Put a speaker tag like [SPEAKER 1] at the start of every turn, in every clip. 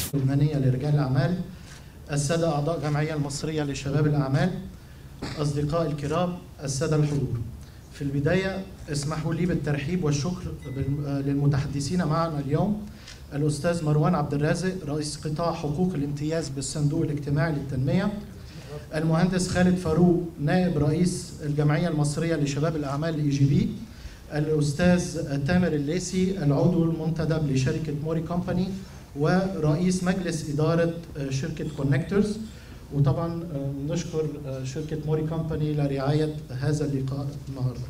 [SPEAKER 1] اللبنانية لرجال الأعمال السادة أعضاء الجمعية المصرية لشباب الأعمال أصدقاء الكرام السادة الحضور في البداية اسمحوا لي بالترحيب والشكر بال- للمتحدثين معنا اليوم الأستاذ مروان عبد الرازق رئيس قطاع حقوق الامتياز بالصندوق الاجتماعي للتنمية المهندس خالد فاروق نائب رئيس الجمعية المصرية لشباب الأعمال الإي جي بي الأستاذ تامر الليسي العضو المنتدب لشركة موري كومباني ورئيس مجلس إدارة شركة كونكتورز وطبعا نشكر شركة موري كومباني لرعاية هذا اللقاء النهارده.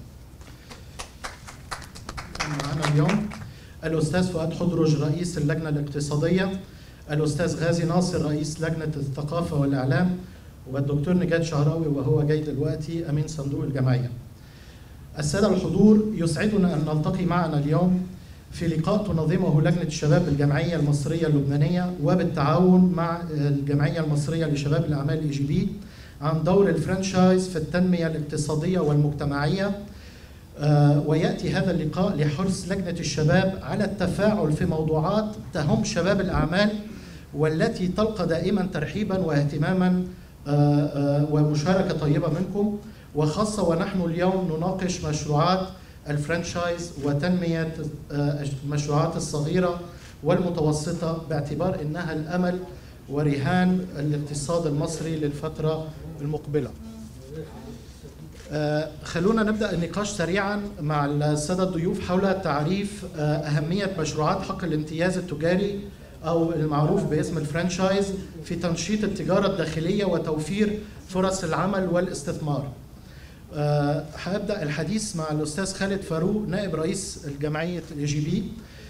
[SPEAKER 1] معنا اليوم الأستاذ فؤاد حضرج رئيس اللجنة الاقتصادية الأستاذ غازي ناصر رئيس لجنة الثقافة والإعلام والدكتور نجاد شعراوي وهو جاي دلوقتي أمين صندوق الجمعية. السادة الحضور يسعدنا أن نلتقي معنا اليوم في لقاء تنظمه لجنة الشباب الجمعية المصرية اللبنانية وبالتعاون مع الجمعية المصرية لشباب الأعمال اي جي بي عن دور الفرنشايز في التنمية الاقتصادية والمجتمعية آه، ويأتي هذا اللقاء لحرص لجنة الشباب على التفاعل في موضوعات تهم شباب الأعمال والتي تلقى دائما ترحيبا واهتماما آه، آه، ومشاركة طيبة منكم وخاصة ونحن اليوم نناقش مشروعات الفرنشايز وتنمية آه، المشروعات الصغيرة والمتوسطة باعتبار أنها الأمل ورهان الاقتصاد المصري للفترة المقبلة آه، خلونا نبدأ النقاش سريعا مع السادة الضيوف حول تعريف آه، أهمية مشروعات حق الامتياز التجاري أو المعروف باسم الفرنشايز في تنشيط التجارة الداخلية وتوفير فرص العمل والاستثمار آه، هبدا الحديث مع الاستاذ خالد فاروق نائب رئيس الجمعيه الاي جي بي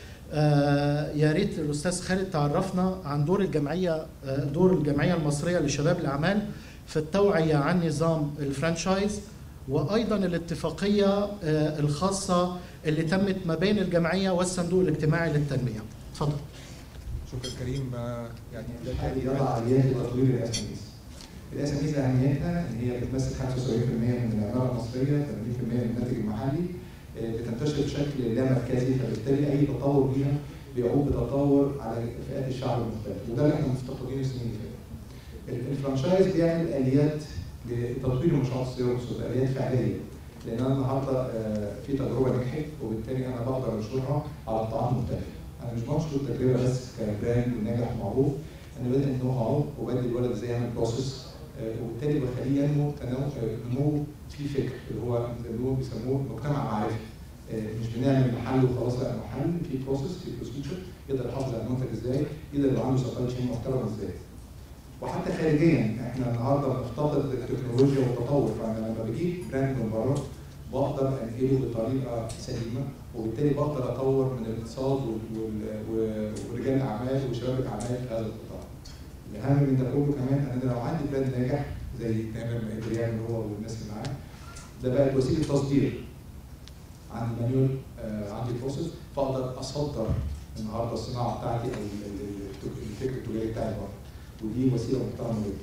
[SPEAKER 1] يا ريت الاستاذ خالد تعرفنا عن دور الجمعيه آه، دور الجمعيه المصريه لشباب الاعمال في التوعيه عن نظام الفرانشايز وايضا الاتفاقيه آه، الخاصه اللي تمت ما بين الجمعيه والصندوق الاجتماعي للتنميه اتفضل
[SPEAKER 2] شكرا كريم آه، يعني ده
[SPEAKER 3] هذه يضع اليات لتطوير الاس ام الاس ام اهميتها ان هي بتمثل 75% من العماله المصريه 80% من الناتج المحلي آه، بتنتشر بشكل لا مركزي فبالتالي اي تطور فيها بيعود بتطور على فئات الشعب المختلفه وده اللي احنا مفتقدينه السنين اللي فاتت. الفرانشايز بيعمل اليات لتطوير المشروعات الصغيره والمتوسطه اليات فعليه لان انا النهارده آه، في تجربه نجحت وبالتالي انا بقدر انشرها على قطاعات مختلفه. انا مش بنشر التجربه بس كبراند ناجح معروف انا بدي النو هاو وبدي الولد ازاي يعمل بروسيس وبالتالي بخليه ينمو تنمو آه، نمو في فكر اللي هو اللي هو بيسموه مجتمع معرفي آه، مش بنعمل محل وخلاص لا محل في بروسيس في بروسيجر يقدر يحافظ على المنتج ازاي يقدر يبقى عنده سبلاي تشين محترم ازاي وحتى خارجيا احنا النهارده بنفتقد التكنولوجيا والتطور فانا لما بجيب براند من بره بقدر انقله بطريقه سليمه وبالتالي بقدر اطور من الاقتصاد وال- وال- و- ورجال الاعمال وشباب الاعمال في هذا القطاع. الاهم من ده كله كمان انا لو عندي براند ناجح زي تامر ما قدر يعمل هو والناس اللي معاه ده بقت وسيله تصدير عندي مانيوال آه عندي بروسيس فاقدر اصدر النهارده الصناعه بتاعتي او ال- ال- الفكر التجاري بتاعي بره ودي وسيله محترمه جدا.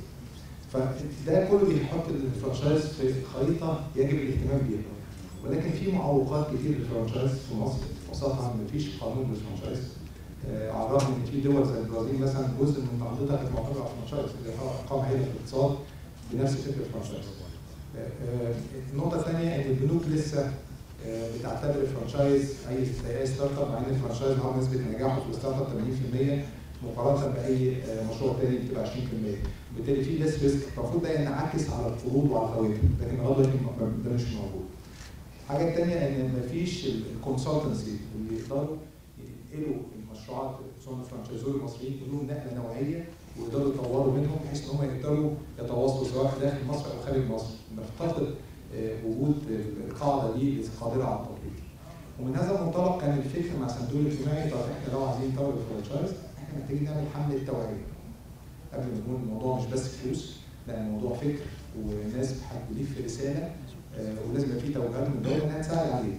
[SPEAKER 3] فده كله بيحط الفرانشايز في خريطه يجب الاهتمام بيها. ولكن في معوقات كتير للفرانشايز في مصر خاصة مفيش قانون للفرانشايز آه، على الرغم ان في دول زي البرازيل مثلا جزء من نهضتها كانت معتمده على الفرانشايز اللي هو ارقام عاليه في الاقتصاد بنفس فكره الفرانشايز. آه، آه، النقطه الثانيه ان البنوك لسه آه، بتعتبر الفرانشايز اي زي اي ستارت اب مع ان الفرانشايز النهارده نسبه نجاحه في الستارت اب 80% مقارنه باي آه، مشروع تاني بتبقى 20% بالتالي في ليس ريسك المفروض ده ينعكس على القروض وعلى الفوائد لكن لغايه دلوقتي ده مش موجود. الحاجه الثانيه ان مفيش الكونسلتنسي اللي يقدروا ينقلوا المشروعات خصوصا الفرانشايزور المصريين كلهم نقله نوعيه ويقدروا يطوروا منهم بحيث ان هم يقدروا يتواصلوا سواء داخل مصر او خارج مصر نفتقد آه، وجود القاعده دي قادره على التطوير. ومن هذا المنطلق كان الفكر مع صندوق الاجتماعي طب احنا لو عايزين نطور الفرانشايز احنا محتاجين نعمل حمله توعيه. قبل ما يكون الموضوع مش بس فلوس لا الموضوع فكر وناس بتضيف رساله آه، ولازم يبقى في توجيهات من الدوله انها تساعد عليه.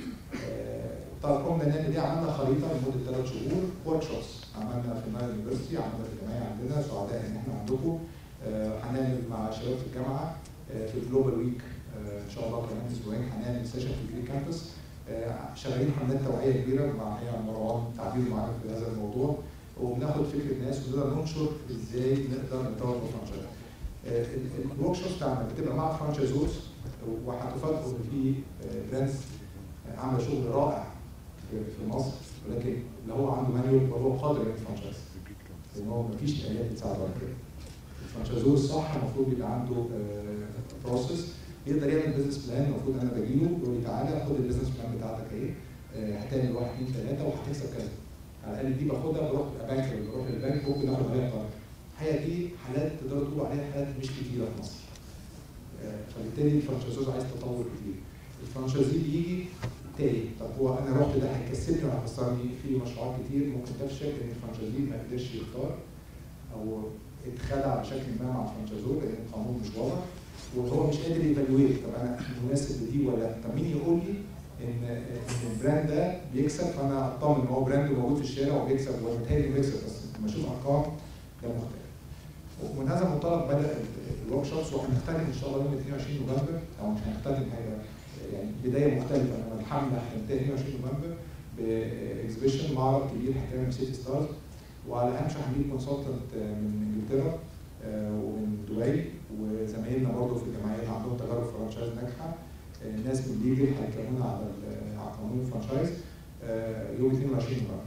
[SPEAKER 3] آه، طبعا قمنا نعمل دي عملنا خريطه لمده ثلاث شهور ورك شوبس عملنا في النايل يونيفرستي عملنا في الجمعيه عندنا سعداء ان احنا عندكم آه، هنعمل مع شباب في الجامعه آه، في الجلوبال ويك ان شاء الله كمان اسبوعين هنعمل سيشن في الجري كامبس آه، شغالين حملات توعيه كبيره مع هي مروان تعبير معانا في هذا الموضوع وبناخد فكره ناس ونقدر ننشر ازاي نقدر نطور الفرانشايز. الورك شوب بتاعنا بتبقى مع فرانشايزورز وهتفاجئوا ان في براندز عامله شغل رائع في في مصر ولكن لو هو عنده مانيوال فهو قادر يعمل فرانشايز لان هو مفيش اليات بتساعده على كده. الفرانشايزور الصح المفروض يبقى عنده بروسيس يقدر يعمل بزنس بلان المفروض انا بجيله يقول لي تعالى خد البزنس بلان بتاعتك ايه آه، هتعمل واحد اثنين ثلاثه وهتكسب كذا على الاقل دي باخدها بروح بنك بروح البنك ممكن اخد عليها قرار الحقيقه دي حالات تقدروا تقولوا عليها حالات مش كتيره في مصر آه، فبالتالي الفرانشايزور عايز تطور كتير الفرانشايزي بيجي تاني طب هو انا رحت ده هيكسبني ولا هيخسرني في مشروعات كتير ممكن تفشل ان الفرانشايزي ما قدرش يختار او اتخدع بشكل ما مع الفرانشايزور لان القانون مش واضح وهو مش قادر يفالويت طب انا مناسب لدي ولا لا طب مين يقول لي ان ان البراند ده بيكسب فانا اطمن ان هو براند موجود في الشارع وبيكسب وبالتالي بيكسب بس لما اشوف ارقام ده مختلف ومن هذا المنطلق بدا الورك شوبس وهنختتم ان شاء الله يوم 22 نوفمبر او مش هنختتم هيبقى يعني بدايه مختلفه انما الحمله هتنتهي 22 نوفمبر باكزبيشن معرض كبير هيتعمل سيتي ستارز وعلى هامش هنجيب كونسلتنت من انجلترا آه، ومن دبي وزمايلنا برضه في الجمعيات عندهم تجارب فرانشايز ناجحه آه، ناس من ليجل هيكلمونا على ال- على قانون الفرانشايز آه، يوم 22 نوفمبر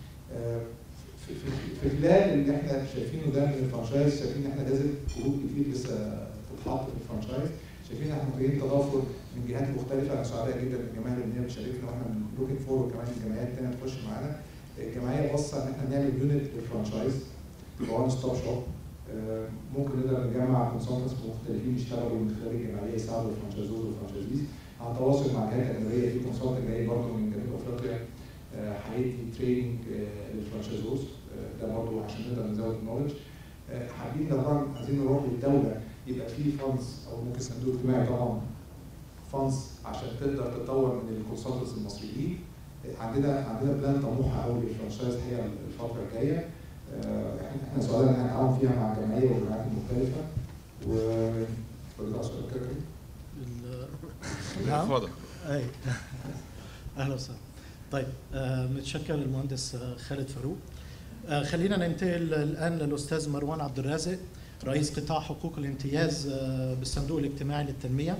[SPEAKER 3] آه، في في- في خلال اللي احنا شايفينه ده من الفرانشايز شايفين ان احنا لازم قروض كتير لسه تتحط في الفرانشايز شايفين ان احنا محتاجين تضافر من جهات مختلفه انا سعداء جدا بالجمعيه اللي هي بتشاركنا واحنا لوكينج فور كمان الجمعيات الثانيه تخش معانا الجمعيه باصه ان احنا نعمل يونت للفرانشايز وان ستوب شوب آه، ممكن نقدر نجمع كونسلتنتس مختلفين يشتغلوا من خلال الجمعيه يساعدوا الفرانشايزور والفرانشايزيز على تواصل مع جهات اجنبيه في كونسلتنت جاي برضه من جنوب افريقيا آه، هيدي تريننج للفرانشايزورز آه، ده برضه عشان نقدر نزود النولج حابين طبعا عايزين نروح للدوله يبقى في فاندز او ممكن صندوق اجتماعي طبعا فاندز عشان تقدر تطور من الكونسلتنتس المصريين آه، عندنا عندنا بلان طموحه قوي للفرانشايز هي الفتره الجايه آه، احنا احنا سعداء ان احنا نتعاون فيها مع الجمعيه والجمعيات المختلفه و اتفضل سؤال كده كريم.
[SPEAKER 1] ال- نعم
[SPEAKER 4] اتفضل
[SPEAKER 1] اي اهلا وسهلا طيب آه، متشكر المهندس آه، خالد فاروق آه، خلينا ننتقل الان للاستاذ مروان عبد الرازق رئيس قطاع حقوق الامتياز آه، بالصندوق الاجتماعي للتنميه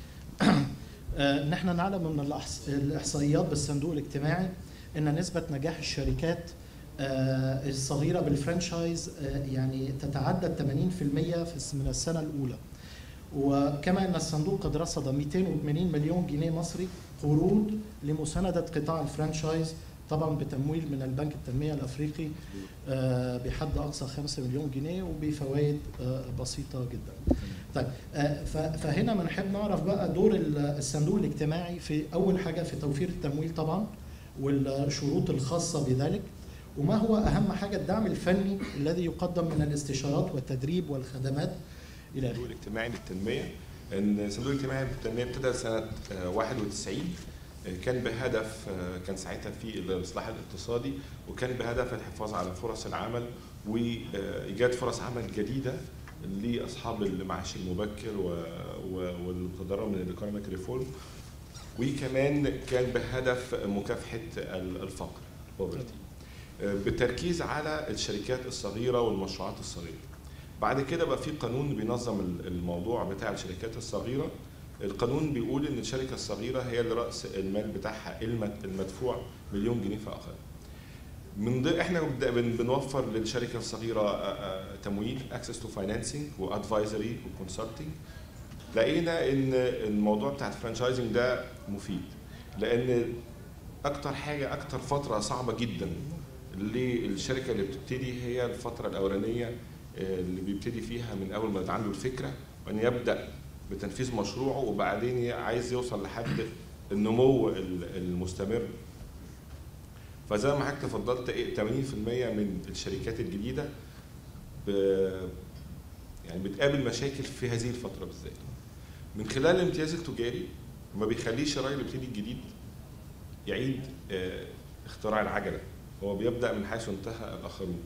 [SPEAKER 1] آه، نحن نعلم من الأحص- الاحصائيات بالصندوق الاجتماعي ان نسبه نجاح الشركات آه، الصغيره بالفرانشايز آه، يعني تتعدى 80% في الس- من السنه الاولى وكما ان الصندوق قد رصد 280 مليون جنيه مصري قروض لمسانده قطاع الفرانشايز طبعا بتمويل من البنك التنميه الافريقي آه، بحد اقصى 5 مليون جنيه وبفوائد آه، بسيطه جدا. طيب آه، ف- فهنا بنحب نعرف بقى دور ال- الصندوق الاجتماعي في اول حاجه في توفير التمويل طبعا والشروط الخاصه بذلك وما هو اهم حاجه الدعم الفني الذي يقدم من الاستشارات والتدريب والخدمات الى اخره.
[SPEAKER 4] الصندوق الاجتماعي للتنميه ان الصندوق الاجتماعي للتنميه ابتدى سنه آه، 91 آه، كان بهدف آه، كان ساعتها في الاصلاح الاقتصادي وكان بهدف الحفاظ على فرص العمل وايجاد فرص عمل جديده لاصحاب المعاش المبكر و- و- والتضرر من الايكونوميك ريفورم وكمان كان بهدف مكافحه ال- الفقر poverty. آه، بالتركيز على الشركات الصغيره والمشروعات الصغيره بعد كده بقى في قانون بينظم ال- الموضوع بتاع الشركات الصغيره القانون بيقول ان الشركه الصغيره هي اللي راس المال بتاعها المد- المدفوع مليون جنيه فاقل من ضمن احنا بن- بن- بنوفر للشركه الصغيره آه، آه، تمويل اكسس تو فاينانسنج وادفايزري وكونسلتنج لقينا ان الموضوع بتاع الفرانشايزنج ده مفيد لان اكتر حاجه اكتر فتره صعبه جدا للشركه اللي بتبتدي هي الفتره الاولانيه آه، اللي بيبتدي فيها من اول ما عنده الفكره وان يبدا بتنفيذ مشروعه وبعدين ي- عايز يوصل لحد النمو ال- المستمر فزي ما حضرتك تفضلت ايه 80% من الشركات الجديده ب يعني بتقابل مشاكل في هذه الفتره بالذات من خلال الامتياز التجاري ما بيخليش الراجل اللي بيبتدي الجديد يعيد آه، اختراع العجله هو بيبدا من حيث انتهى الاخرون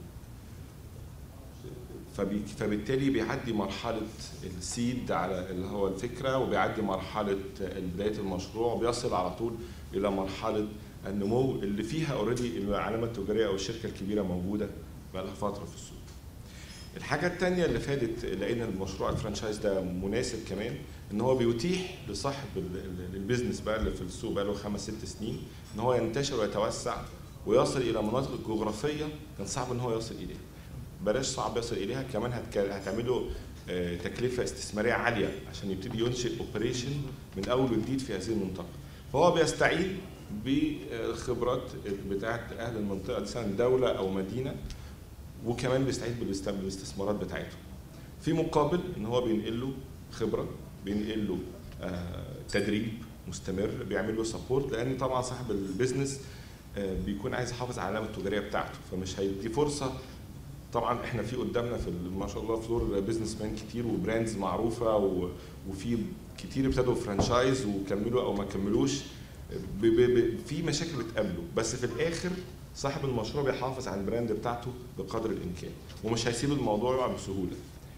[SPEAKER 4] فبي فبالتالي بيعدي مرحله السيد على اللي هو الفكره وبيعدي مرحله بدايه المشروع وبيصل على طول الى مرحله النمو اللي فيها اوريدي العلامه التجاريه او الشركه الكبيره موجوده بقى لها فتره في السوق. الحاجه الثانيه اللي فادت لقينا المشروع الفرانشايز ده مناسب كمان ان هو بيتيح لصاحب ال- ال- البيزنس بقى اللي في السوق بقى له خمس ست سنين ان هو ينتشر ويتوسع ويصل الى مناطق جغرافيه كان صعب ان هو يصل اليها. بلاش صعب يصل اليها كمان هتك- هتعمله آه، تكلفه استثماريه عاليه عشان يبتدي ينشئ اوبريشن من اول وجديد في هذه المنطقه. فهو بيستعين بالخبرات بتاعت اهل المنطقه دي سواء دوله او مدينه وكمان بيستعين بالاست- بالاستثمارات بتاعتهم. في مقابل ان هو بينقل له خبره بينقل له آه، تدريب مستمر بيعمل له سبورت لان طبعا صاحب البيزنس آه، بيكون عايز يحافظ على العلامه التجاريه بتاعته فمش هيدي فرصه طبعا احنا في قدامنا في ال- ما شاء الله فلور بيزنس مان كتير وبراندز معروفه و- وفي كتير ابتدوا فرانشايز وكملوا او ما كملوش ب- ب- ب- في مشاكل بتقابله بس في الاخر صاحب المشروع بيحافظ على البراند بتاعته بقدر الامكان ومش هيسيب الموضوع يقع بسهوله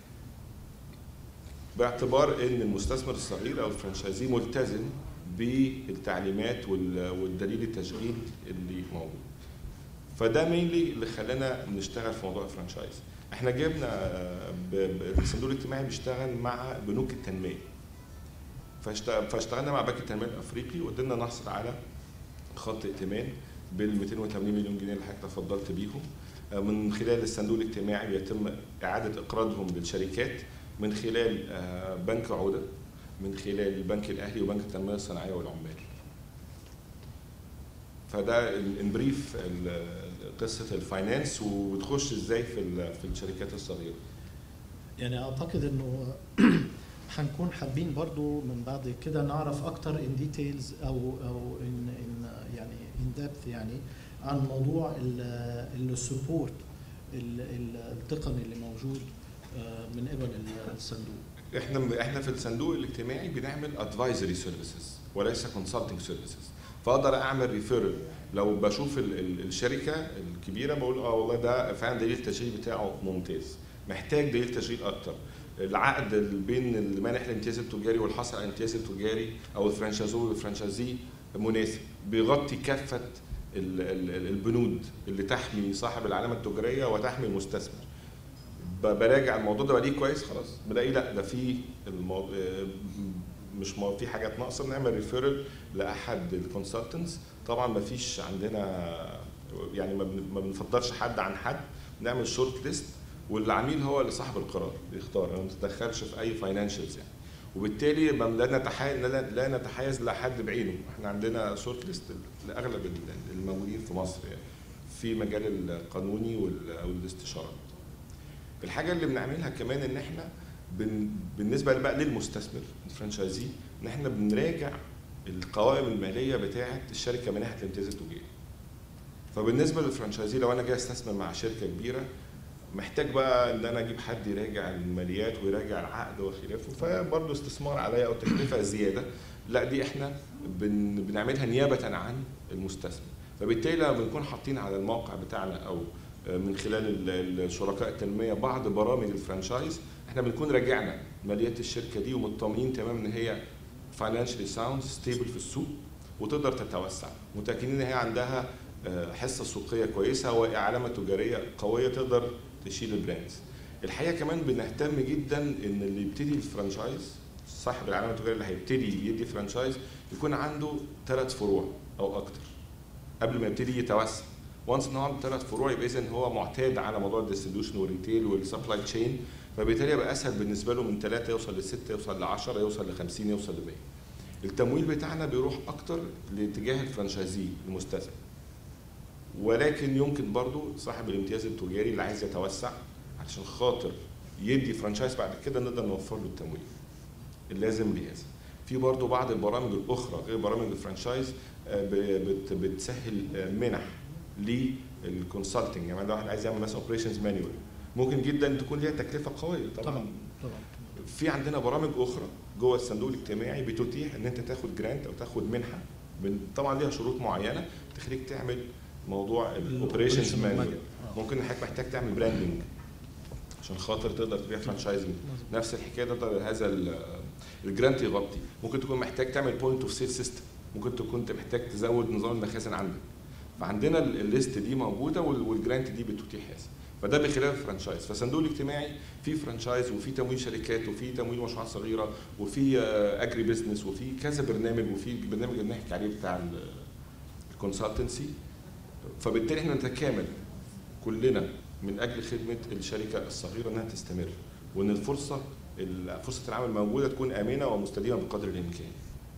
[SPEAKER 4] باعتبار ان المستثمر الصغير او الفرنشايزي ملتزم بالتعليمات وال- والدليل التشغيل اللي موجود فده مينلي اللي خلانا نشتغل في موضوع الفرانشايز احنا جبنا آه، ب- ب- الصندوق الاجتماعي بيشتغل مع بنوك التنميه فاشت- فاشتغلنا مع بنك التنميه الافريقي وقدرنا نحصل على خط ائتمان بال 280 مليون جنيه اللي حضرتك تفضلت بيهم آه، من خلال الصندوق الاجتماعي بيتم اعاده اقراضهم للشركات من خلال آه، بنك عوده من خلال البنك الاهلي وبنك التنميه الصناعيه والعمال فده ان بريف قصه الفاينانس وبتخش ازاي في ال- في الشركات الصغيره
[SPEAKER 1] يعني اعتقد انه هنكون حابين برضو من بعد كده نعرف اكتر ان ديتيلز او او ان ان يعني ان ديبث يعني عن موضوع السبورت التقني اللي موجود آه، من قبل الصندوق
[SPEAKER 4] احنا احنا في الصندوق الاجتماعي بنعمل ادفايزري سيرفيسز وليس كونسلتنج سيرفيسز فاقدر اعمل ريفيرل لو بشوف ال- ال- الشركه الكبيره بقول اه والله ده فعلا دليل التشغيل بتاعه ممتاز محتاج دليل تشغيل اكتر العقد ال- بين المانح الامتياز التجاري والحصل على الامتياز التجاري او الفرنشازو والفرنشازي مناسب بيغطي كافه ال- ال- البنود اللي تحمي صاحب العلامه التجاريه وتحمي المستثمر ب- براجع الموضوع ده بلاقيه كويس خلاص بلاقي لا ده في المو... آه، مش مو... في حاجات ناقصه نعمل ريفيرل لاحد الكونسلتنتس طبعا ما فيش عندنا يعني ما, بن... ما بنفضلش حد عن حد نعمل شورت ليست والعميل هو اللي صاحب القرار بيختار ما بنتدخلش في اي فاينانشالز يعني وبالتالي ما لا نتحيز لا, لا نتحيز لحد بعينه احنا عندنا شورت ليست لاغلب ال- الموجودين في مصر يعني في مجال القانوني وال- والاستشارات الحاجه اللي بنعملها كمان ان احنا بن بالنسبه بقى للمستثمر الفرنشايزي ان احنا بنراجع القوائم الماليه بتاعه الشركه من ناحيه الامتياز التجاري. فبالنسبه للفرنشايزي لو انا جاي استثمر مع شركه كبيره محتاج بقى ان انا اجيب حد يراجع الماليات ويراجع العقد وخلافه فبرضه استثمار عليا او تكلفه زياده لا دي احنا بن بنعملها نيابه عن المستثمر فبالتالي لما بنكون حاطين على الموقع بتاعنا او من خلال ال- الشركاء التنميه بعض برامج الفرانشايز احنا بنكون راجعنا ماليات الشركه دي ومطمئنين تماما ان هي فاينانشالي ساوند ستيبل في السوق وتقدر تتوسع متاكدين ان هي عندها آه، حصه سوقيه كويسه وعلامه تجاريه قويه تقدر تشيل البراندز الحقيقه كمان بنهتم جدا ان اللي يبتدي الفرانشايز صاحب العلامه التجاريه اللي هيبتدي يدي فرانشايز يكون عنده ثلاث فروع او اكتر قبل ما يبتدي يتوسع وانس ان هو عنده ثلاث فروع يبقى اذا هو معتاد على موضوع الديستريبيوشن والريتيل والسبلاي تشين فبالتالي يبقى اسهل بالنسبه له من ثلاثه يوصل لسته يوصل ل 10 يوصل ل 50 يوصل ل 100 التمويل بتاعنا بيروح اكتر لاتجاه الفرنشايزي المستثمر ولكن يمكن برضو صاحب الامتياز التجاري اللي عايز يتوسع عشان خاطر يدي فرانشايز بعد كده نقدر نوفر له التمويل اللازم لهذا في برضو بعض البرامج الاخرى غير برامج الفرانشايز آه، ب- بت- بتسهل آه، منح للكونسلتنج يعني لو واحد عايز يعمل مثلا اوبريشنز مانيوال ممكن جدا تكون ليها تكلفه قويه طبعا
[SPEAKER 1] طبعا طبعا
[SPEAKER 4] في عندنا برامج اخرى جوه الصندوق الاجتماعي بتتيح ان انت تاخد جرانت او تاخد منحه من طبعا ليها شروط معينه تخليك تعمل موضوع الاوبريشنز
[SPEAKER 1] الoperation
[SPEAKER 4] مانيوال
[SPEAKER 1] manual. آه.
[SPEAKER 4] ممكن حضرتك محتاج تعمل براندنج عشان خاطر تقدر تبيع فرانشايزنج
[SPEAKER 1] مظبوط.
[SPEAKER 4] نفس الحكايه تقدر هذا ال- الجرانت يغطي ممكن تكون محتاج تعمل بوينت اوف سيل سيستم ممكن تكون انت محتاج تزود نظام المخازن عندك فعندنا ال- الليست دي موجوده وال- والجرانت دي بتتيح هذا فده بخلاف الفرانشايز فالصندوق الاجتماعي فيه فرانشايز وفي تمويل شركات وفي تمويل مشروعات صغيره وفي اجري بزنس وفي كذا برنامج وفي برنامج اللي بنحكي عليه بتاع الكونسلتنسي فبالتالي احنا نتكامل كلنا من اجل خدمه الشركه الصغيره انها تستمر وان الفرصه ال- فرصه العمل موجوده تكون امنه ومستديمه بقدر الامكان.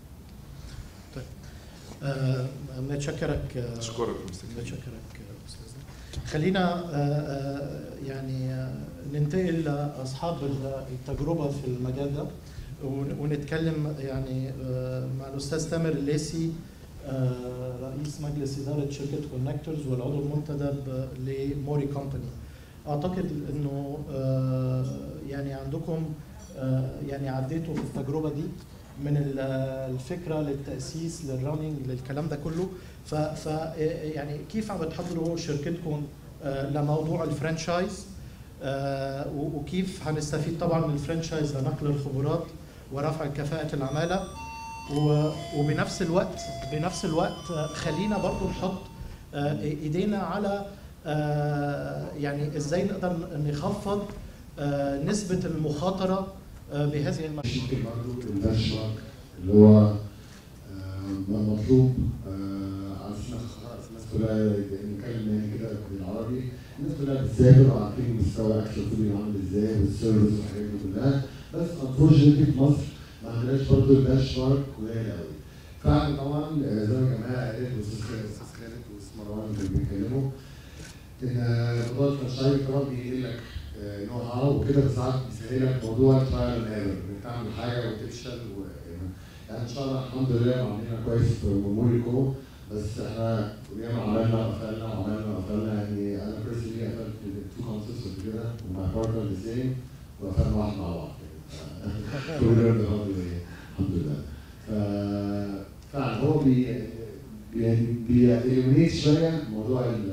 [SPEAKER 1] آه، متشكرك آه،
[SPEAKER 4] اشكرك مستر كريم.
[SPEAKER 1] متشكرك آه، استاذ خلينا آه، آه، يعني آه، ننتقل لاصحاب التجربه في المجال ده ون- ونتكلم يعني آه، مع الاستاذ تامر الليسي آه، رئيس مجلس اداره شركه كونكتورز والعضو المنتدب لموري كومباني اعتقد انه آه، يعني عندكم آه، يعني عديتوا في التجربه دي من ال- الفكره للتاسيس للرننج للكلام ده كله ف, ف يعني كيف عم بتحضروا شركتكم آه، لموضوع الفرانشايز آه، و- وكيف هنستفيد طبعا من الفرانشايز لنقل الخبرات ورفع كفاءة العمالة و- وبنفس الوقت بنفس الوقت آه، خلينا برضو نحط آه، ايدينا على آه، يعني ازاي نقدر نخفض آه، نسبة المخاطرة آه، بهذه المشاريع
[SPEAKER 5] ممكن برضه البنش مارك اللي هو آه، مطلوب آه، على اساس خلاص الناس كلها نتكلم يعني كده بالعربي الناس كلها بتذاكر وعارفين مستوى اكل الفود عامل ازاي والسيرفيس والحاجات دي كلها بس انفورشنتلي في مصر ما عندناش برضه البنش مارك قليل قوي فعلا طبعا آه، زي ما الجماعه قالت والاستاذ خالد الاستاذ خالد والاستاذ مروان كانوا بيتكلموا ان آه، موضوع الفرنشايز طبعا بينقل لك نو هاو وكده بس ساعات بيسهل لك موضوع الترايل اند ايرور انك تعمل حاجه وتفشل و... يعني ان شاء الله الحمد لله عاملينها كويس في ميموري كو بس احنا ياما عملنا وقفلنا وعملنا وقفلنا يعني انا بيرسونلي قفلت تو كونسرتس قبل كده ومع بارتنر ذا سيم وقفلنا واحد مع بعض يعني كل ده الحمد لله الحمد لله ف- فعلا هو بي بي بيإليمينيت شويه موضوع ال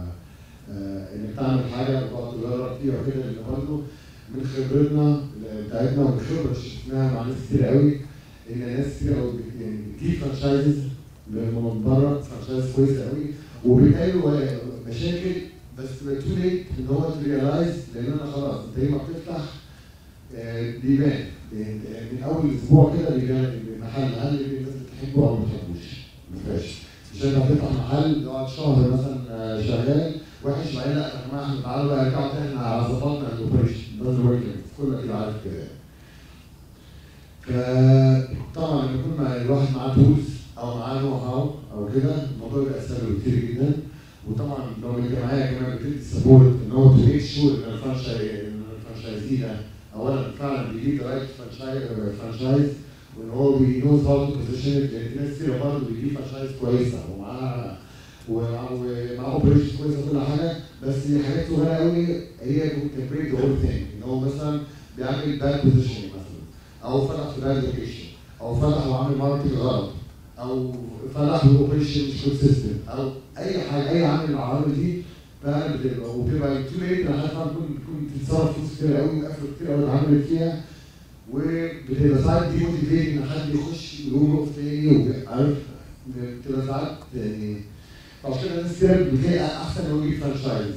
[SPEAKER 5] آه، انك تعمل حاجه وتقعد تجرب فيها وكده لان برضه من خبرتنا بتاعتنا ومن خبره شفناها مع ناس كتير قوي ان ناس كتير قوي بت- يعني بتجيب فرانشايزز من بره فرانشايز كويسه قوي وبيتقالوا مشاكل بس تو ليت ان هو تريلايز لان انا خلاص انت ليه ما بتفتح آه، بيبان يعني من اول اسبوع كده بيبان المحل هل الناس بتحبه او ما بتحبوش ما فيهاش مش انت هتفتح محل يقعد شهر مثلا آه، شغال وحش بعدين لا يا جماعه احنا تعالوا بقى نرجعوا تاني على ظبطنا الاوبريشن دازنت ورك كلنا كده عارف كده يعني. فطبعا لما يكون مع الواحد معاه تولز او معاه نو هاو او كده الموضوع بيبقى اسهل بكتير جدا وطبعا لو الجمعيه كمان بتدي سبورت ان هو تو ميك شور ان الفرانشايز ان الفرانشايزي ده اولا فعلا بيجيب ذا رايت فرانشايز وان هو بينوز هاو تو بوزيشن لان في ناس كتير برضه بيجيب فرانشايز كويسه ومعاها ومع ومع اوبريشن كويسه وكل حاجه بس حاجات صغيره قوي هي ممكن بريك ذا هول ثينج ان هو مثلا بيعمل باد بوزيشن مثلا او فتح في باد لوكيشن او فتح وعامل ماركتنج غلط او فتح باوبريشن مش كونسيستنت او اي حاجه اي عامل من العوامل دي فعلا بتبقى وبتبقى تو ليت لحد ما تكون تكون تتصرف فلوس كتير قوي وقفل كتير قوي اتعملت فيها وبتبقى ساعات دي موتيفيت ان حد يخش يقوم يقف تاني وعارف بتبقى ساعات يعني فعشان كده الناس كتير بتلاقي احسن لو يجيب فرانشايز.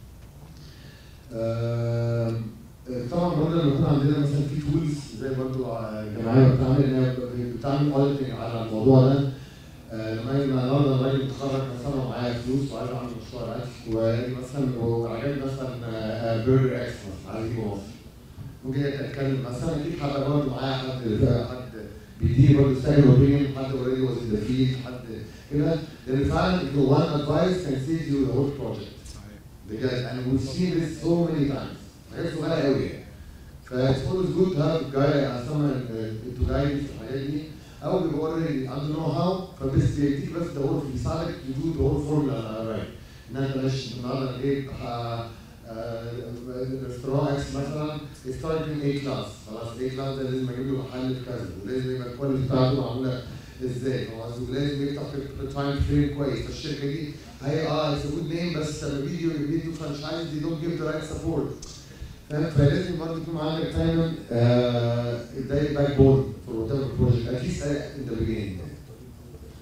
[SPEAKER 5] آم، طبعا برضه لما يكون عندنا مثلا في تولز زي برضه الجمعيه بتعمل ان هي بتعمل اوديتنج على الموضوع ده آه، لما يجي النهارده الراجل متخرج مثلا ومعايا فلوس وعايز اعمل مشروع اكل ويجي مثلا وعجبني مثلا برجر اكس مثلا عايز اجيبه مصر ممكن اتكلم مثلا اجيب حد برضه معايا حد حد بيديني برضه سكند اوبينيون حد اوريدي واز ان ذا فيلد حد كده لان فعلا one advice can save you the whole project بجد and we've seen this so many times حاجات صغيره قوي يعني ف it's always good to have a guy as someone uh, to guide في الحاجات دي او بيبقى already عنده نو هاو فبس بيديك بس the whole بيساعدك to do the whole formula right ان انت مش النهارده ايه ريستوران اكس مثلا ستارتنج اي كلاس خلاص اي كلاس ده لازم اجيب له محل في كذا ولازم يبقى الكواليتي بتاعته معموله ازاي هو لازم يفتح في تايم فريم كويس فالشركه دي هي اه اتس جود نيم بس لما بيجوا بيدوا فرانشايز دي دونت جيف ذا رايت سبورت فاهم فلازم برضه يكون عندك دايما ده باك بون فور وات ايفر بروجكت اتليست ان ذا بيجيننج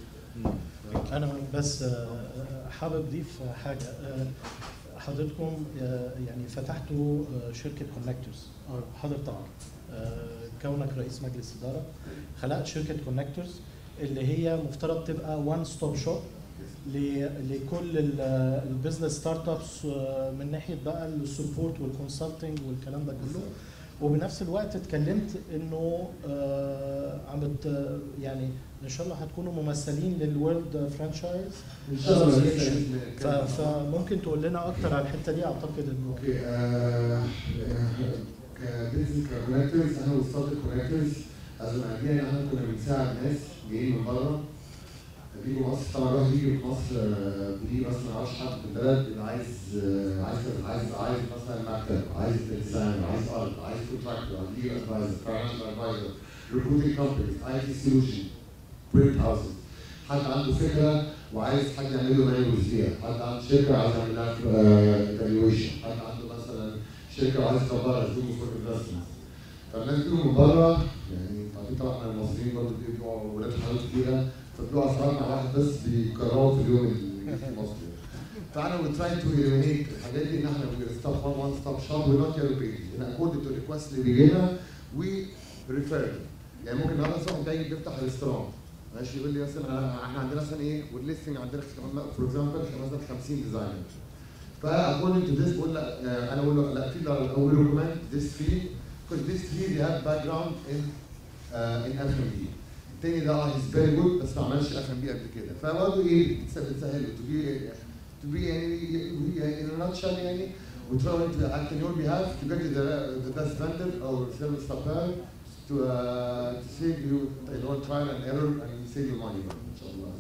[SPEAKER 1] انا بس آه، حابب اضيف حاجه آه، حضرتكم آه، يعني فتحتوا آه، شركه كونكتورز حضرتك طبعا آه، كونك رئيس مجلس اداره خلقت شركه كونكتورز اللي هي مفترض تبقى وان ستوب شوب لكل البزنس ستارت ابس من ناحيه بقى السبورت والكونسلتنج والكلام ده كله وبنفس الوقت اتكلمت انه آه، عم بت يعني ان شاء الله هتكونوا ممثلين للورلد فرانشايز
[SPEAKER 5] ان شاء الله
[SPEAKER 1] Association.
[SPEAKER 5] لسه
[SPEAKER 1] ف- فممكن تقول لنا اكتر على الحته دي اعتقد انه
[SPEAKER 5] اوكي آه، كبزنس كونكتورز انا وستارت كونكتورز از ان ايديا ان احنا كنا بنساعد ناس جايين من بره بيجوا مصر طبعا الواحد بيجي في مصر آه، بيجي مثلا ما يعرفش حد في البلد اللي عايز آه، عايز عايز عايز مثلا مكتب عايز ديزاين عايز ارض عايز كونتراكتور ليجل ادفايزر فاينانشال ادفايزر ريكروتنج كومبانيز اي تي سولوشن برنت هاوسز حد عنده فكره وعايز حد يعمل له مانجوز فيها، حد عنده شركه عايز يعمل لها ايفالويشن، حد عنده مثلا شركه وعايز يكبرها زوم فور انفستمنت. فالناس بيجوا من بره يعني عارفين طبعا احنا المصريين برضه بيبقوا ولاد حلال كتيره فبيبقوا اسرار مع واحد بس بيكرروا في اليوم اللي في مصر. فانا we try to eliminate الحاجات دي ان احنا we stop one one stop shop we're not yellow pages in according to request اللي بيجي لنا we refer يعني ممكن النهارده صاحب جاي بيفتح ريستوران ماشي يقول لي مثلا أنا- احنا عندنا مثلا ايه والليستنج عندنا فور اكزامبل مثلا 50 ديزاينر فاكوردنج تو ذس بقول لا آه، انا اقول له لا في اول ريكومند ذس فيلد because this field they have background in uh, in F&B التاني ده اه he's very good بس ما عملش F&B قبل كده فبرضه ايه بتسهل له to be to be يعني in a nutshell يعني we try to act on your behalf to get you the, the best vendor or service supplier to, uh, to save you you know, trial and error and save you money ان شاء الله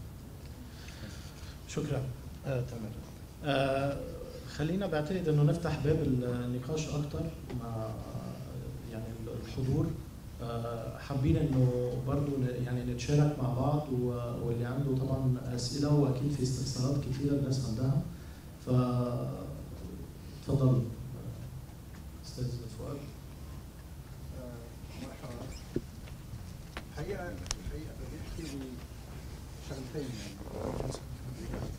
[SPEAKER 1] شكرا آه تمام آه خلينا بعتقد انه نفتح باب النقاش اكتر مع يعني الحضور آه حابين انه برضو ن- يعني نتشارك مع بعض و- واللي عنده طبعا اسئله واكيد في استفسارات كثيره الناس عندها ف تفضلوا استاذ فؤاد
[SPEAKER 6] الحقيقه الحقيقه بيحكي لي شغلتين يعني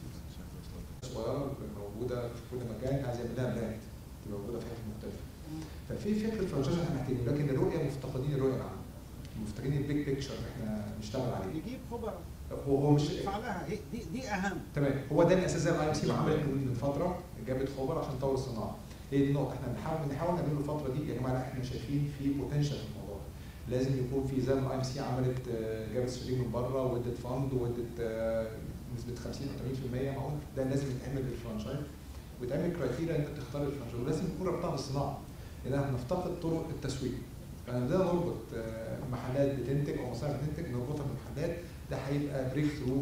[SPEAKER 2] صغيره موجوده في كل مكان عايز يعمل لها براند تبقى موجوده في حته مختلفه ففي فكره فرانشايز احنا محتاجين لكن الرؤيه مفتقدين الرؤيه العامه مفتقدين البيج بيكتشر احنا نشتغل عليه
[SPEAKER 6] يجيب خبراء
[SPEAKER 2] هو هو مش
[SPEAKER 6] يدفع لها هي- دي دي اهم
[SPEAKER 2] تمام هو ده الاساس زي الاي ام سي عملت من فتره جابت خبراء عشان تطور الصناعه هي دي النقطه احنا بنحاول بنحاول نعمل له الفتره دي يا جماعه لا احنا شايفين في بوتنشال في الموضوع لازم يكون في زي ما الاي ام سي عملت آه، جابت شريك من بره وادت فند وادت آه، نسبه 50 او 80% معقول ده لازم يتعمل للفرانشايز ويتعمل كرايتيريا انت تختار الفرانشايز ولازم يكون ربطها بالصناعه لان احنا هنفتقد طرق التسويق فاحنا بدنا نربط آه، محلات بتنتج او مصانع بتنتج نربطها بالمحلات ده هيبقى بريك ثرو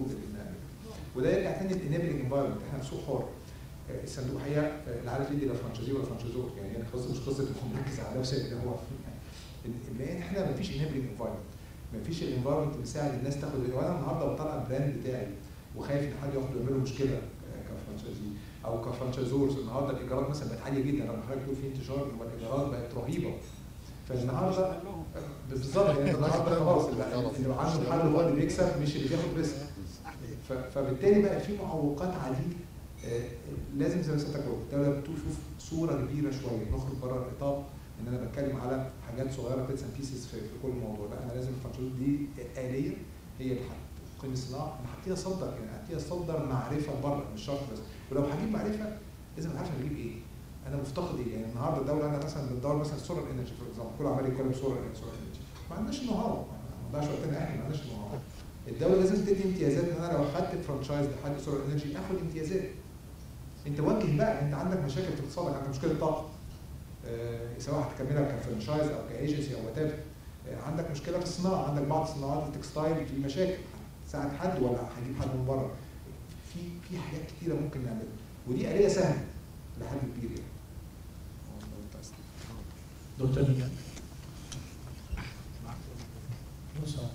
[SPEAKER 2] وده يرجع تاني للانيبلنج انفايرمنت احنا في سوق حر آه، الصندوق هي آه، لا عارف يدي لا فرانشايزي ولا فرانشايزور يعني هي قصه مش قصه انه مركز على نفسه اللي هو لان احنا ما فيش انيبلنج انفايرمنت ما فيش الانفايرمنت مساعد الناس تاخد وانا النهارده بطلع البراند بتاعي وخايف ان حد ياخد يعمل له مشكله آه، كفرانشايزي او كفرانشايزورز النهارده الايجارات مثلا بقت عاليه جدا لما حضرتك تقول في انتشار يبقى الايجارات بقت رهيبه فالنهارده
[SPEAKER 6] لهم
[SPEAKER 2] بالظبط يعني انت النهارده خلاص اللي اللي عنده الحل هو اللي بيكسب مش اللي بياخد ريسك ف- فبالتالي بقى في معوقات عديده آه، لازم زي ما سيادتك قلت الدوله تشوف صوره كبيره شويه نخرج بره الاطار ان انا بتكلم على حاجات صغيره بيتس اند بيسز في في كل موضوع لا انا لازم الفرانشايز دي اليه هي اللي هتقيم الصناعه انا هبتدي اصدر يعني هبتدي اصدر معرفه بره مش شرط بس ولو هجيب معرفه لازم ابقى عارف انا بجيب ايه انا مفتقد ايه يعني النهارده الدوله انا مثلا بتدور مثلا سولار انرجي فور اكزامبل كل عمال يتكلم سولار سولار انرجي ما عندناش نو هاو ما عندناش وقتنا احنا ما عندناش نو هاو الدوله لازم تدي امتيازات ان انا لو خدت فرانشايز لحد سولار انرجي اخد امتيازات انت وجه بقى انت عندك مشاكل في اقتصادك عندك مشكله طاقه آه، سواء هتكملها كفرانشايز او كايجنسي او وات عندك مشكله في الصناعه عندك بعض صناعات التكستايل في مشاكل تساعد حد ولا هجيب حد من بره في في حاجات كتيره ممكن نعملها ودي آلية سهله لحد كبير يعني
[SPEAKER 1] دكتور نجاح نص ساعة.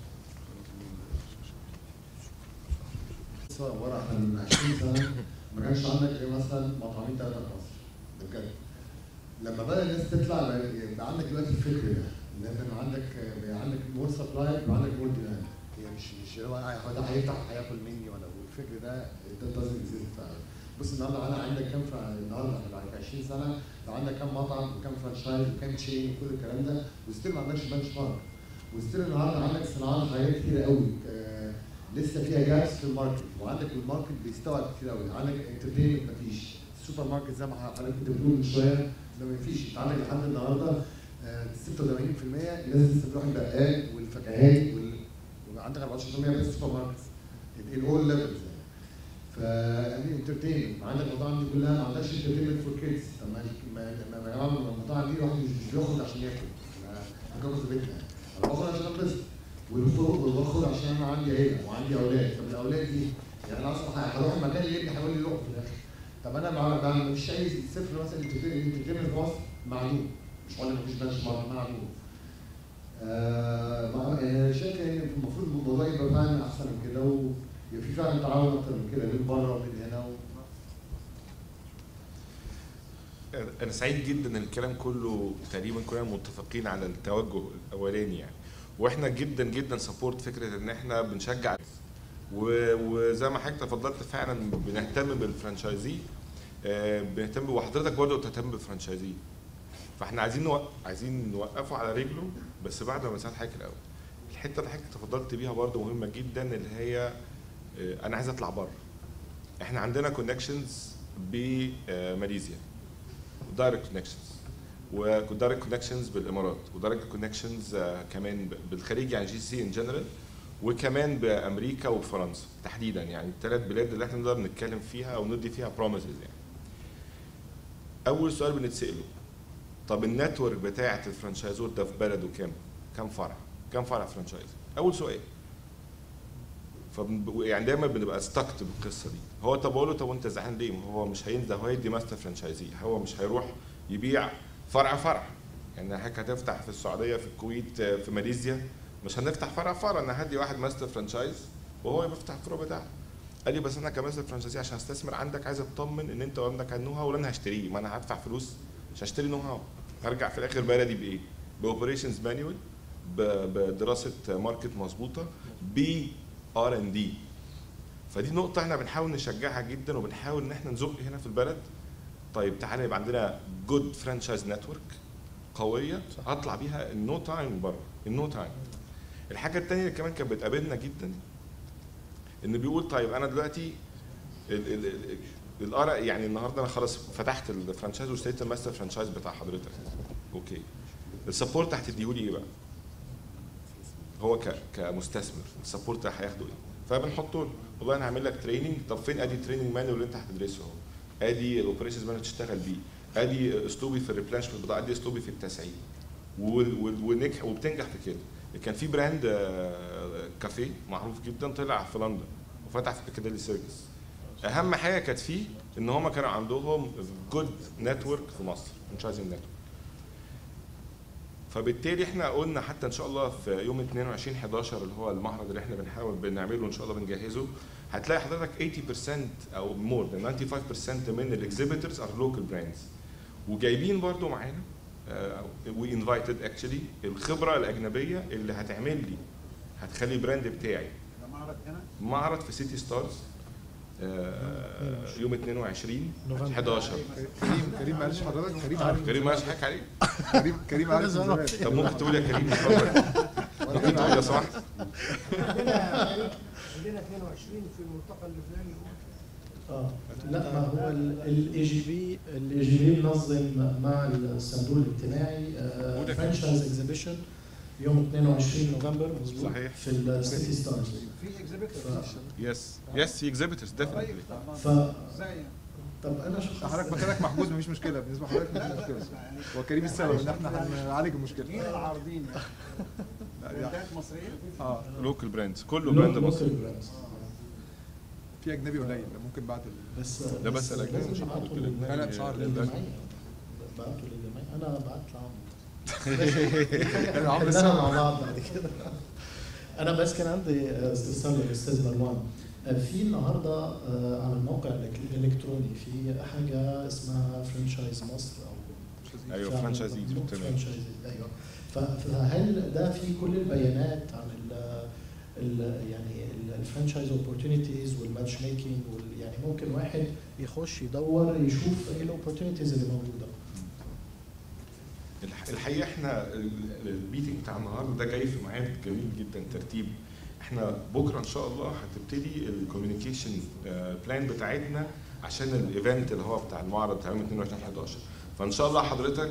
[SPEAKER 5] لسه عباره عن 20 سنه ما كانش عندك غير مثلا مطعمين ثلاثه في مصر ده بجد لما بدا الناس تطلع بقى يبقى عندك دلوقتي الفكر ده ان انت يبقى عندك يبقى عندك مور سبلاي يبقى عندك مور ديماند هي مش مش هو هو ده هيفتح هياكل مني ولا اقول الفكر ده ده doesn't exist فعلا بص النهارده انا عندك كام فع- النهارده احنا بعد 20 سنه لو عندك كام مطعم وكام فرانشايز وكام تشين وكل الكلام ده وستيل ما عندكش بنش مارك وستيل النهارده عندك صناعات حاجات كتير قوي آه، لسه فيها جابس في الماركت وعندك الماركت بيستوعب كتير قوي عندك انترتينمنت مفيش السوبر ماركت زي ما حضرتك كنت بتقول من شويه ده مفيش انت عندك لحد النهارده آه، 86% الناس لسه بتروح البقال والفكهاني وال... وعندك 14% بس سوبر ماركت الاول ليفلز يعني انترتينمنت عندك المطاعم دي كلها ما عندكش انترتينمنت فور كيدز طب ما ما ما- ما يا جماعه المطاعم دي الواحد مش مش بيخرج عشان ياكل انا باكل في بيتنا انا باخد عشان انبسط والخروج باخد عشان انا عندي عيله وعندي اولاد طب الاولاد دي يعني انا اصلا هروح المكان اللي ابني هيقول لي روح في الاخر طب انا مع- مع- مش شايف صفر مثلا انترتينمنت في مصر معدوم مش هقول لك مفيش بنش معدوم آه، مع- انا شايف ان المفروض الموضوع يبقى فعلا احسن من كده ويبقى في فعلا تعاون اكتر من كده بين بره وبين هنا و...
[SPEAKER 4] انا سعيد جدا ان الكلام كله تقريبا كلنا متفقين على التوجه الاولاني يعني واحنا جدا جدا سبورت فكره ان احنا بنشجع و- وزي ما حضرتك تفضلت فعلا بنهتم بالفرانشايزي آه، بنهتم وحضرتك برضه تهتم بالفرانشايزي فاحنا عايزين نوق... عايزين نوقفه على رجله بس بعد ما نساعد حضرتك الاول الحته اللي حضرتك تفضلت بيها برضه مهمه جدا اللي هي آه، انا عايز اطلع بره احنا عندنا كونكشنز بماليزيا دايركت كونكشنز ودايركت كونكشنز بالامارات ودايركت كونكشنز كمان ب- بالخليج يعني جي سي ان جنرال وكمان بامريكا وفرنسا تحديدا يعني الثلاث بلاد اللي احنا نقدر نتكلم فيها او ندي فيها بروميسز يعني. اول سؤال بنتساله طب النتورك بتاعه الفرانشايزور ده في بلده كام؟ كام فرع؟ كام فرع فرانشايز؟ اول سؤال فبن- يعني دايما بنبقى ستكت بالقصه دي هو طب اقول له طب وانت زعلان ليه؟ ما هو مش هينزل هو يدي ماستر فرانشايزي هو مش هيروح يبيع فرع فرع يعني حضرتك هتفتح في السعوديه في الكويت آه، في ماليزيا مش هنفتح فرع فرع انا هدي واحد ماستر فرانشايز وهو يفتح الفروع بتاعه قال لي بس انا كماستر فرانشايزي عشان استثمر عندك عايز اطمن ان انت عندك النو هاو ولا انا هشتريه ما انا هدفع فلوس مش هشتري نو هاو هرجع في الاخر بلدي بايه؟ باوبريشنز مانيوال بدراسه ماركت مظبوطه ب ار ان دي فدي نقطة احنا بنحاول نشجعها جدا وبنحاول ان احنا نزق هنا في البلد طيب تعالى يبقى عندنا جود فرانشايز نتورك قوية اطلع بيها النو تايم بره النو تايم الحاجة التانية اللي كمان كانت بتقابلنا جدا ان بيقول طيب انا دلوقتي ال- ال- ال- الارق يعني النهارده انا خلاص فتحت الفرانشايز واشتريت الماستر فرانشايز بتاع حضرتك اوكي السبورت هتديهولي ايه بقى؟ هو ك كمستثمر السبورت ده هياخده ايه؟ فبنحطه له والله انا هعمل لك تريننج طب فين ادي التريننج مانوال اللي انت هتدرسه اهو ادي الاوبريشنز مانوال تشتغل بيه ادي اسلوبي في الريبلانش البضاعه ادي اسلوبي في التسعير وال- وال- ونجح وبتنجح في كده كان في براند آه، كافيه معروف جدا طلع في لندن وفتح في بيكاديلي سيركس اهم حاجه كانت فيه ان هم كانوا عندهم جود نتورك في مصر فرانشايزنج نتورك فبالتالي احنا قلنا حتى ان شاء الله في يوم 22 11 اللي هو المعرض اللي احنا بنحاول بنعمله ان شاء الله بنجهزه هتلاقي حضرتك 80% او مور than 95% من الاكزيبيتورز ار لوكال براندز وجايبين برضو معانا وي انفايتد اكشلي الخبره الاجنبيه اللي هتعمل لي هتخلي البراند بتاعي
[SPEAKER 6] ده معرض هنا
[SPEAKER 4] معرض في سيتي ستارز آه، يوم 22
[SPEAKER 1] نوفمبر.
[SPEAKER 4] 11
[SPEAKER 2] كريم كريم معلش حضرتك كريم عارف من
[SPEAKER 4] كريم
[SPEAKER 2] زمان.
[SPEAKER 4] ماشي حكي عليه
[SPEAKER 2] كريم كريم عارف من زمان
[SPEAKER 4] طب ممكن تقول يا كريم اتفضل ممكن تقول لو سمحت
[SPEAKER 6] عندنا عندنا 22 في الملتقى الفلاني
[SPEAKER 1] اه لا ما هو الاي جي بي الاي جي بي منظم مع الصندوق الاجتماعي
[SPEAKER 4] وده
[SPEAKER 1] فرانشايز اكزيبيشن يوم 22 نوفمبر مظبوط
[SPEAKER 4] صحيح.
[SPEAKER 1] في السيتي ستارز
[SPEAKER 6] في اكزيبيتور
[SPEAKER 4] يس يس في اكزيبيتورز ديفنتلي
[SPEAKER 1] ف
[SPEAKER 6] ازاي
[SPEAKER 1] طب انا شو
[SPEAKER 2] حضرتك مكانك محجوز مفيش مشكله بالنسبه لحضرتك مفيش مشكله هو كريم السبب ان احنا هنعالج
[SPEAKER 6] مين
[SPEAKER 2] المشكله
[SPEAKER 6] العارضين
[SPEAKER 2] لا، دي-
[SPEAKER 6] براندات مصريه
[SPEAKER 2] اه
[SPEAKER 4] لوكال براندز كله براند مصري
[SPEAKER 1] لوكال براندز
[SPEAKER 2] في اجنبي قليل ممكن بعد ال...
[SPEAKER 1] بس
[SPEAKER 4] لا بس الأجنبي
[SPEAKER 1] لازم
[SPEAKER 4] مش
[SPEAKER 1] نبعته
[SPEAKER 4] هنحط
[SPEAKER 1] لل-
[SPEAKER 2] لا، لا، مش عارف.
[SPEAKER 1] للجمعية بعته للجمعية انا بعت لعمرو
[SPEAKER 2] يعني عمرو
[SPEAKER 1] خلينا
[SPEAKER 2] السبب
[SPEAKER 1] مع بعض بعد كده انا بس كان عندي استفسار للاستاذ مروان آه، في النهارده آه، على الموقع الإلك- الالكتروني في حاجه اسمها فرانشايز مصر او
[SPEAKER 4] ايوه
[SPEAKER 1] فعلاً
[SPEAKER 4] فرانشايزيز
[SPEAKER 1] مظبوط،
[SPEAKER 4] تمام
[SPEAKER 1] فرانشايزيز ايوه ف- فهل ده في كل البيانات عن ال- ال- يعني الفرانشايز اوبورتونيتيز والماتش ميكنج يعني ممكن واحد يخش يدور يشوف ايه الاوبورتونيتيز اللي موجوده
[SPEAKER 4] الح- الحقيقه احنا ال- الميتنج بتاع النهارده ده جاي في ميعاد جميل جدا ترتيب احنا بكره ان شاء الله هتبتدي الكوميونيكيشن بلان بتاعتنا عشان الايفنت اللي هو بتاع المعرض بتاع يوم 22 11 فان شاء الله حضرتك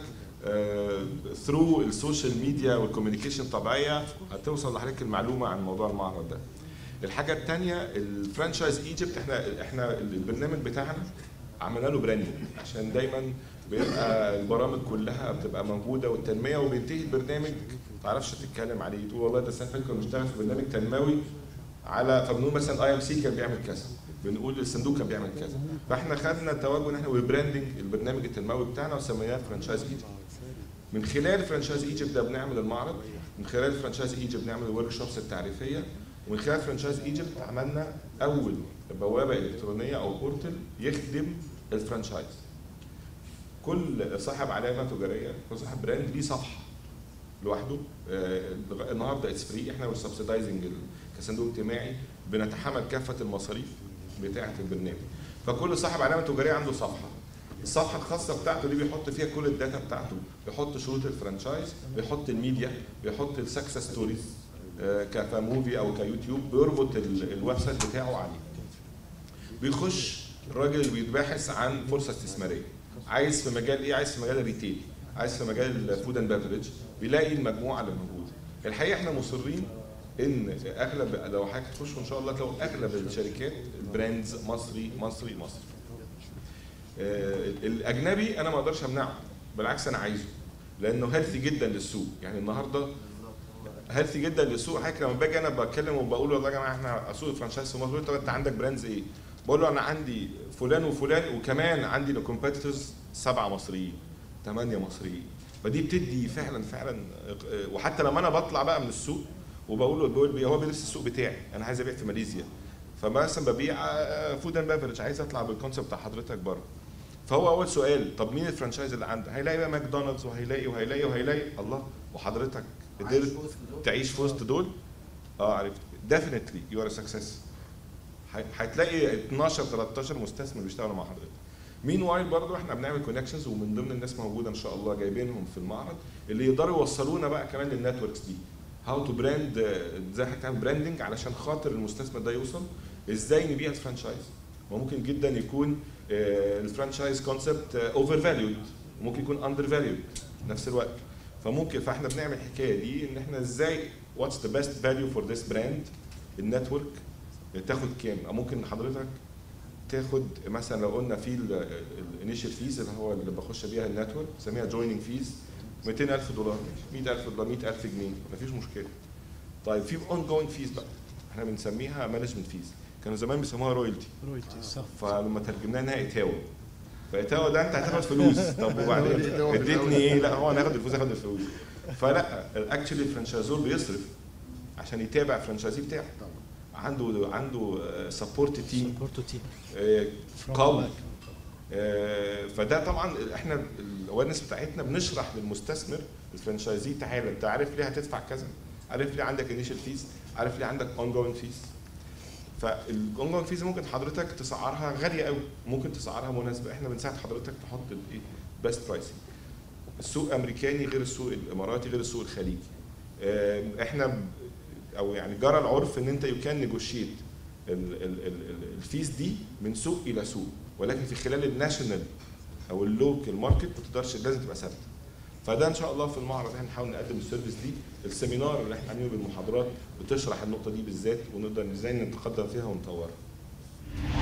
[SPEAKER 4] ثرو السوشيال ميديا والكوميونيكيشن طبيعيه هتوصل لحضرتك المعلومه عن موضوع المعرض ده الحاجه الثانيه الفرانشايز ايجيبت احنا احنا البرنامج بتاعنا عملنا له براندنج عشان دايما بيبقى البرامج كلها بتبقى موجوده والتنميه وبينتهي البرنامج ما تعرفش تتكلم عليه تقول والله ده السنه اللي فاتت كنا بنشتغل في برنامج تنموي على فبنقول مثلا اي ام سي كان بيعمل كذا بنقول الصندوق كان بيعمل كذا فاحنا خدنا توجه ان احنا وبراندنج البرنامج التنموي بتاعنا وسميناه فرانشايز ايجيبت من خلال فرانشايز ايجيبت ده بنعمل المعرض من خلال فرانشايز ايجيبت بنعمل الورك شوبس التعريفيه ومن خلال فرانشايز ايجيبت عملنا اول بوابه الكترونيه او بورتل يخدم الفرانشايز كل صاحب علامه تجاريه كل صاحب براند ليه صفحه لوحده آه، النهارده اتس فري احنا والسبسيدايزنج كصندوق اجتماعي بنتحمل كافه المصاريف بتاعه البرنامج فكل صاحب علامه تجاريه عنده صفحه الصفحه الخاصه بتاعته دي بيحط فيها كل الداتا بتاعته بيحط شروط الفرانشايز بيحط الميديا بيحط السكسس ستوريز كموفي او كيوتيوب بيربط ال- الويب سايت بتاعه عليه بيخش الراجل اللي بيتباحث عن فرصه استثماريه عايز في مجال ايه عايز في مجال الريتيل عايز في مجال الفود اند بفرج بيلاقي المجموعه اللي موجوده الحقيقه احنا مصرين ان اغلب لو حضرتك تخشوا ان شاء الله تلاقوا اغلب الشركات البراندز مصري مصري مصري آه، الاجنبي انا ما اقدرش امنعه بالعكس انا عايزه لانه هيلثي جدا للسوق يعني النهارده هيلثي جدا للسوق حضرتك لما باجي انا بتكلم وبقول والله يا جماعه احنا اسوق الفرانشايز في مصر طب انت عندك براندز ايه؟ بقول له انا عندي فلان وفلان وكمان عندي الكومبيتيتورز سبعه مصريين ثمانيه مصريين فدي بتدي فعلا فعلا آه، وحتى لما انا بطلع بقى من السوق وبقول له بيقول لي هو بيدرس السوق بتاعي انا عايز ابيع في ماليزيا فمثلا ببيع فود اند بافرج عايز اطلع بالكونسيبت بتاع حضرتك بره فهو اول سؤال طب مين الفرانشايز اللي عنده؟ هيلاقي بقى ماكدونالدز وهيلاقي وهيلاقي وهيلاقي الله وحضرتك قدرت تعيش في وسط دول اه عرفت ديفينتلي يو ار سكسس هتلاقي 12 13 مستثمر بيشتغلوا مع حضرتك مين وايل برضه احنا بنعمل كونكشنز ومن ضمن الناس موجوده ان شاء الله جايبينهم في المعرض اللي يقدروا يوصلونا بقى كمان للنتوركس دي هاو تو براند ازاي هتعمل براندنج علشان خاطر المستثمر ده يوصل ازاي نبيع الفرانشايز وممكن جدا يكون آه، الفرانشايز كونسبت اوفر فاليود وممكن يكون اندر فاليود نفس الوقت فممكن فاحنا بنعمل الحكايه دي ان احنا ازاي واتس ذا بيست فاليو فور ذيس براند النتورك تاخد كام أو ممكن حضرتك تاخد مثلا لو قلنا في الانيشال فيز اللي هو اللي بخش بيها النتورك بنسميها جويننج فيز 200000 دولار 100000 دولار 100000 جنيه مفيش مشكله طيب في اون جوينج فيز بقى احنا بنسميها مانجمنت فيز كانوا زمان بيسموها رويالتي
[SPEAKER 1] رويالتي صح
[SPEAKER 4] فلما ترجمناها انها اتاوه فاتاوه ده انت هتاخد فلوس طب وبعدين اديتني ايه لا هو انا هاخد الفلوس هاخد الفلوس فلا اكشلي الفرنشايزور بيصرف عشان يتابع الفرنشايزي بتاعه عنده عنده سبورت تيم
[SPEAKER 1] سبورتو تيم
[SPEAKER 4] قوي آه، فده طبعا احنا الاويرنس بتاعتنا بنشرح للمستثمر الفرنشايزي تعالى انت عارف ليه هتدفع كذا عارف ليه عندك انيشال فيز عارف ليه عندك اون جوينج فيز فالاون جوينج فيز ممكن حضرتك تسعرها غاليه قوي ممكن تسعرها مناسبه احنا بنساعد حضرتك تحط الايه بيست برايسنج السوق امريكاني غير السوق الاماراتي غير السوق الخليجي آه، احنا ب- او يعني جرى العرف ان انت يو كان نيجوشيت الفيز دي من سوق الى سوق ولكن في خلال الناشونال او اللوكال ماركت ما تقدرش لازم تبقى ثابته فده ان شاء الله في المعرض هنحاول نقدم السيرفيس دي السيمينار اللي احنا عاملينه بالمحاضرات بتشرح النقطه دي بالذات ونقدر ازاي نتقدم فيها ونطورها